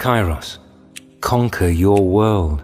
Kairos. Conquer your world.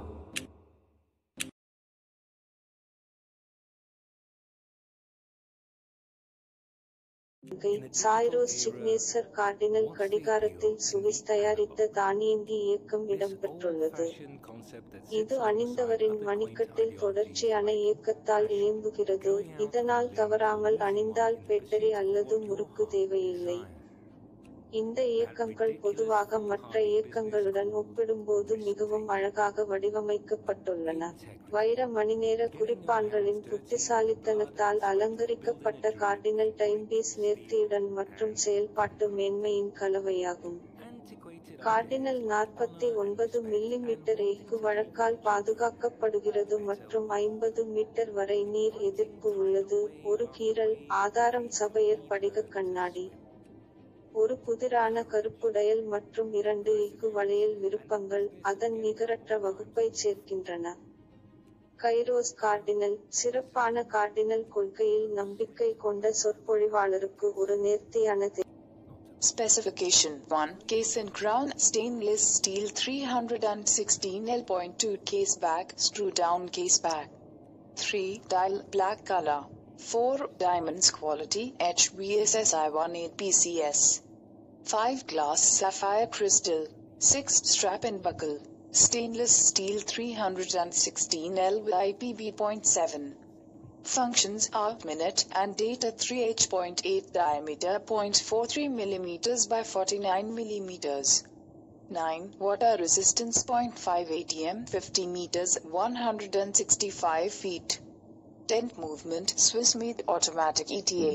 கொள்கை சாய்ரோஸ் signature cardinal கடிகாரத்தில் சுவிஸ் தயாரித்த தானியங்கி இயக்கம் இடம்பெற்றுள்ளது இது அணிந்தவரின் மணிக்கட்டில் தொடர்ச்சியான இயக்கத்தால் இயங்குகிறது இதனால் தவறாமல் அணிந்தால் பேட்டரி அல்லது முறுக்கு தேவையில்லை இந்த இயக்கங்கள் பொதுவாக மற்ற இயக்கங்களுடன் ஒப்பிடும்போது மிகவும் அழகாக வடிவமைக்கப்பட்டுள்ளன வைர மணிநேர குறிப்பான்களின் புத்திசாலித்தனத்தால் அலங்கரிக்கப்பட்ட கார்டினல் டைம்பீஸ் நேர்த்தியுடன் மற்றும் செயல்பாட்டு மேன்மையின் கலவையாகும் கார்டினல் நாற்பத்தி ஒன்பது மில்லிமீட்டர் எஃகு வழக்கால் பாதுகாக்கப்படுகிறது மற்றும் ஐம்பது மீட்டர் வரை நீர் எதிர்ப்பு உள்ளது ஒரு கீறல் ஆதாரம் சபையர் படிக கண்ணாடி ஒரு புதிரான கருப்புடையல் மற்றும் இரண்டு எஃகு வளையல் விருப்பங்கள் அதன் நிகரற்ற வகுப்பைச் சேர்க்கின்றன கைரோஸ் கார்டினல் சிறப்பான கார்டினல் கொள்கையில் நம்பிக்கை கொண்ட சொற்பொழிவாளருக்கு ஒரு நேர்த்தியான தே- Specification 1 Case and crown stainless steel 316 L.2 case back screw down case back 3 dial black color 4 diamonds quality HVSSI 18 PCS 5 glass sapphire crystal 6 strap and buckle stainless steel 316 L with IPV.7 Functions are minute and data 3H.8 diameter 0.43 mm by 49 mm. 9. Water resistance 0.5 ATM 50 meters 165 feet. Tent movement Swiss made automatic ETA.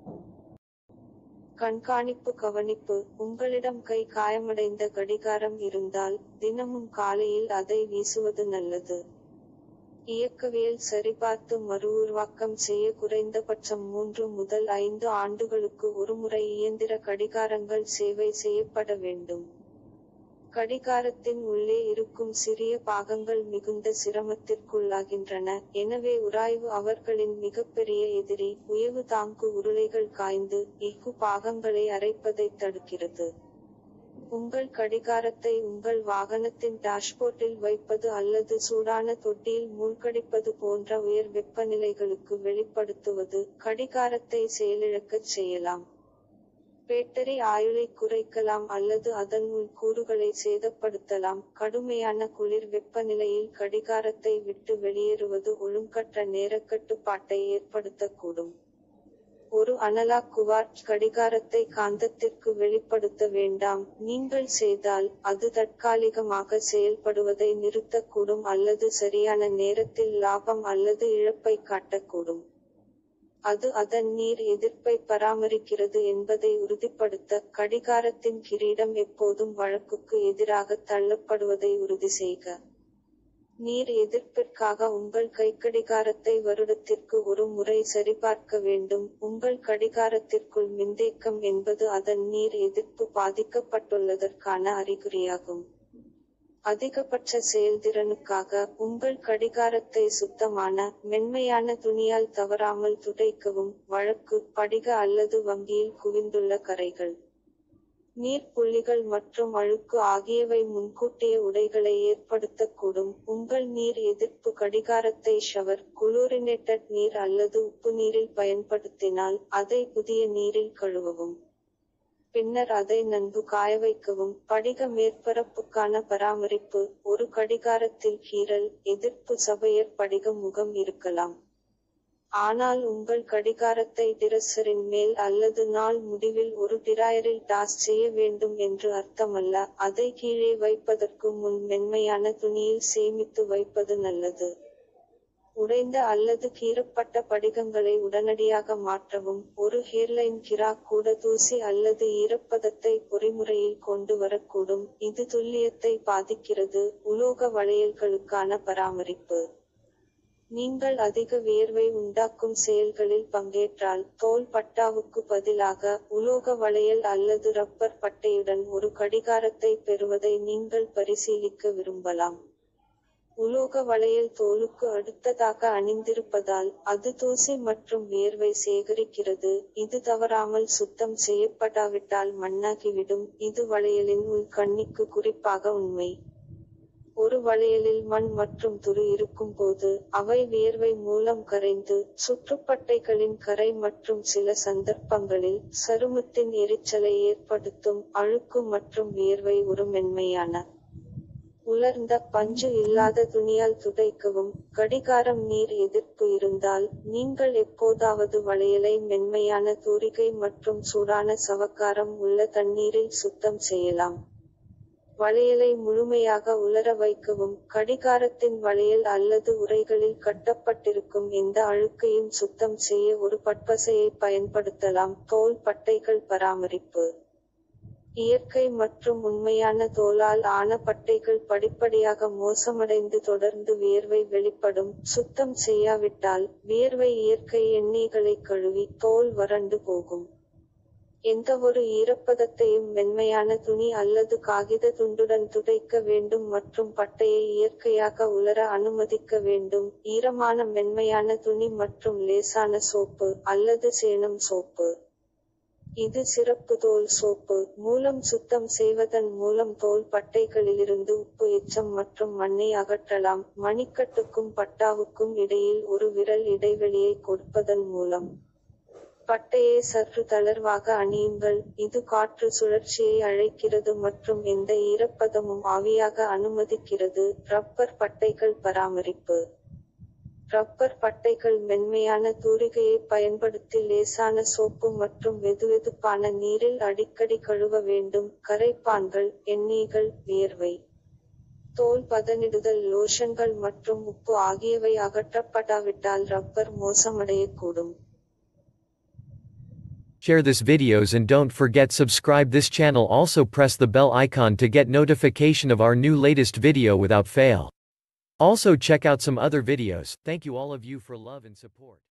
கண்காணிப்பு கவனிப்பு உங்களிடம் கை காயமடைந்த கடிகாரம் இருந்தால் தினமும் காலையில் அதை வீசுவது நல்லது இயக்கவியல் சரிபார்த்து மறுஉருவாக்கம் செய்ய குறைந்தபட்சம் மூன்று முதல் ஐந்து ஆண்டுகளுக்கு ஒருமுறை இயந்திர கடிகாரங்கள் சேவை செய்யப்பட வேண்டும் கடிகாரத்தின் உள்ளே இருக்கும் சிறிய பாகங்கள் மிகுந்த சிரமத்திற்குள்ளாகின்றன எனவே உராய்வு அவர்களின் மிகப்பெரிய எதிரி உயவு தாங்கு உருளைகள் காய்ந்து இக்கு பாகங்களை அரைப்பதைத் தடுக்கிறது உங்கள் கடிகாரத்தை உங்கள் வாகனத்தின் டாஷ்போர்ட்டில் வைப்பது அல்லது சூடான தொட்டியில் மூழ்கடிப்பது போன்ற உயர் வெப்பநிலைகளுக்கு வெளிப்படுத்துவது கடிகாரத்தை செயலிழக்கச் செய்யலாம் பேட்டரி ஆயுளை குறைக்கலாம் அல்லது அதன் உள் கூறுகளை சேதப்படுத்தலாம் கடுமையான குளிர் வெப்பநிலையில் கடிகாரத்தை விட்டு வெளியேறுவது ஒழுங்கற்ற நேரக்கட்டுப்பாட்டை ஏற்படுத்தக்கூடும் ஒரு அனலாக் குவார்ட்ஸ் கடிகாரத்தை காந்தத்திற்கு வெளிப்படுத்த வேண்டாம் நீங்கள் செய்தால் அது தற்காலிகமாக செயல்படுவதை நிறுத்தக்கூடும் அல்லது சரியான நேரத்தில் லாபம் அல்லது இழப்பை காட்டக்கூடும் அது அதன் நீர் எதிர்ப்பை பராமரிக்கிறது என்பதை உறுதிப்படுத்த கடிகாரத்தின் கிரீடம் எப்போதும் வழக்குக்கு எதிராக தள்ளப்படுவதை உறுதி செய்க நீர் எதிர்ப்பிற்காக உங்கள் கைக்கடிகாரத்தை வருடத்திற்கு ஒரு முறை சரிபார்க்க வேண்டும் உங்கள் கடிகாரத்திற்குள் மின்தேக்கம் என்பது அதன் நீர் எதிர்ப்பு பாதிக்கப்பட்டுள்ளதற்கான அறிகுறியாகும் அதிகபட்ச செயல்திறனுக்காக உங்கள் கடிகாரத்தை சுத்தமான மென்மையான துணியால் தவறாமல் துடைக்கவும் வழக்கு படிக அல்லது வங்கியில் குவிந்துள்ள கரைகள் நீர்ப்புள்ளிகள் மற்றும் அழுக்கு ஆகியவை முன்கூட்டிய உடைகளை ஏற்படுத்தக்கூடும் உங்கள் நீர் எதிர்ப்பு கடிகாரத்தை ஷவர் குளோரினேட்டட் நீர் அல்லது உப்பு நீரில் பயன்படுத்தினால் அதை புதிய நீரில் கழுவவும் பின்னர் அதை நன்கு காய வைக்கவும் படிக மேற்பரப்புக்கான பராமரிப்பு ஒரு கடிகாரத்தில் கீறல் எதிர்ப்பு சபையர் படிக முகம் இருக்கலாம் ஆனால் உங்கள் கடிகாரத்தை டிரஸ்ஸரின் மேல் அல்லது நாள் முடிவில் ஒரு டிராயரில் டாஸ் செய்ய வேண்டும் என்று அர்த்தமல்ல அதை கீழே வைப்பதற்கு முன் மென்மையான துணியில் சேமித்து வைப்பது நல்லது உடைந்த அல்லது கீறப்பட்ட படிகங்களை உடனடியாக மாற்றவும் ஒரு ஹேர்லைன் கிரா கூட தூசி அல்லது ஈரப்பதத்தை பொறிமுறையில் கொண்டு வரக்கூடும் இது துல்லியத்தை பாதிக்கிறது உலோக வளையல்களுக்கான பராமரிப்பு நீங்கள் அதிக வியர்வை உண்டாக்கும் செயல்களில் பங்கேற்றால் தோல் பட்டாவுக்கு பதிலாக உலோக வளையல் அல்லது ரப்பர் பட்டையுடன் ஒரு கடிகாரத்தை பெறுவதை நீங்கள் பரிசீலிக்க விரும்பலாம் உலோக வளையல் தோலுக்கு அடுத்ததாக அணிந்திருப்பதால் அது தூசி மற்றும் வியர்வை சேகரிக்கிறது இது தவறாமல் சுத்தம் செய்யப்படாவிட்டால் மண்ணாகிவிடும் இது வளையலின் உள் கண்ணிக்கு குறிப்பாக உண்மை ஒரு வளையலில் மண் மற்றும் துரு இருக்கும்போது அவை வியர்வை மூலம் கரைந்து சுற்றுப்பட்டைகளின் கரை மற்றும் சில சந்தர்ப்பங்களில் சருமத்தின் எரிச்சலை ஏற்படுத்தும் அழுக்கு மற்றும் வியர்வை ஒரு மென்மையான உலர்ந்த பஞ்சு இல்லாத துணியால் துடைக்கவும் கடிகாரம் நீர் எதிர்ப்பு இருந்தால் நீங்கள் எப்போதாவது வளையலை மென்மையான தூரிகை மற்றும் சூடான சவக்காரம் உள்ள தண்ணீரில் சுத்தம் செய்யலாம் வளையலை முழுமையாக உலர வைக்கவும் கடிகாரத்தின் வளையல் அல்லது உரைகளில் கட்டப்பட்டிருக்கும் எந்த அழுக்கையும் சுத்தம் செய்ய ஒரு பட்பசையை பயன்படுத்தலாம் தோல் பட்டைகள் பராமரிப்பு இயற்கை மற்றும் உண்மையான தோலால் ஆன பட்டைகள் படிப்படியாக மோசமடைந்து தொடர்ந்து வியர்வை வெளிப்படும் சுத்தம் செய்யாவிட்டால் வியர்வை இயற்கை எண்ணெய்களை கழுவி தோல் வறண்டு போகும் எந்தவொரு ஈரப்பதத்தையும் மென்மையான துணி அல்லது காகித துண்டுடன் துடைக்க வேண்டும் மற்றும் பட்டையை இயற்கையாக உலர அனுமதிக்க வேண்டும் ஈரமான மென்மையான துணி மற்றும் லேசான சோப்பு அல்லது சேணம் சோப்பு இது சிறப்பு தோல் சோப்பு மூலம் சுத்தம் செய்வதன் மூலம் தோல் பட்டைகளிலிருந்து உப்பு எச்சம் மற்றும் மண்ணை அகற்றலாம் மணிக்கட்டுக்கும் பட்டாவுக்கும் இடையில் ஒரு விரல் இடைவெளியை கொடுப்பதன் மூலம் பட்டையை சற்று தளர்வாக அணியுங்கள் இது காற்று சுழற்சியை அழைக்கிறது மற்றும் எந்த ஈரப்பதமும் ஆவியாக அனுமதிக்கிறது ரப்பர் பட்டைகள் பராமரிப்பு ரப்பர் பட்டைகள் மென்மையான தூரிகையை பயன்படுத்தி லேசான சோப்பு மற்றும் வெதுவெதுப்பான நீரில் அடிக்கடி கழுவ வேண்டும் கரைப்பான்கள் எண்ணெய்கள் வியர்வை தோல் பதனிடுதல் லோஷன்கள் மற்றும் உப்பு ஆகியவை அகற்றப்படாவிட்டால் ரப்பர் மோசமடையக்கூடும் Share this videos and don't forget subscribe this channel also press the bell icon to get notification of our new latest video without fail. Also check out some other videos, thank you all of you for love and support.